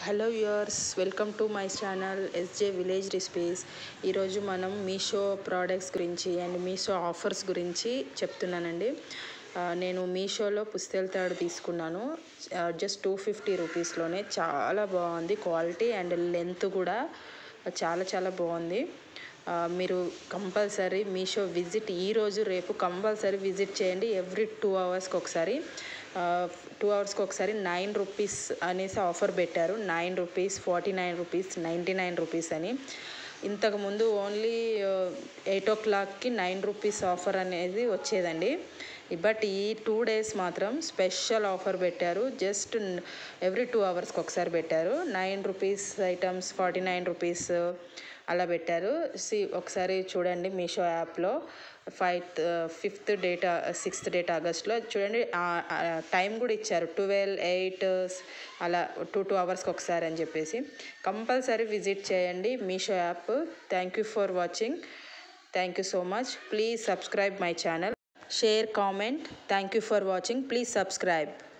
hello viewers welcome to my channel S J village recipes మనం Meesho products గురించి and Meesho offers గురించి చెప్తున్నానండి ఆ, నేను మీషోలో పుస్తెల తాడు తీసుకున్నాను జస్ట్ టూ ఫిఫ్టీ రూపీస్లోనే చాలా బాగుంది క్వాలిటీ అండ్ లెంత్ కూడా చాలా చాలా బాగుంది ఆ, మీరు కంపల్సరీ మీషో విజిట్ ఈరోజు రేపు కంపల్సరీ విజిట్ చేయండి ఎవ్రీ టూ అవర్స్కి ఒకసారి టూ అవర్స్కి ఒకసారి నైన్ రూపీస్ అనేసి ఆఫర్ పెట్టారు nine rupees forty nine rupees ninety nine rupees అని ఇంతకుముందు ఓన్లీ ఎయిట్ ఓ క్లాక్కి నైన్ రూపీస్ ఆఫర్ అనేది వచ్చేదండి బట్ ఈ టూ డేస్ మాత్రం స్పెషల్ ఆఫర్ పెట్టారు జస్ట్ ఎవ్రీ టూ అవర్స్కి ఒకసారి పెట్టారు nine rupees items forty nine rupees అలా పెట్టారు సి ఒకసారి చూడండి మీషో యాప్లో five fifth date sixth date ఆగస్ట్లో చూడండి టైం కూడా ఇచ్చారు ట్వెల్వ్ ఎయిట్ అలా టూ టూ అవర్స్కి ఒకసారి అని చెప్పేసి కంపల్సరీ విజిట్ చేయండి Meesho app thank you for watching thank you so much please subscribe my channel share comment thank you for watching please subscribe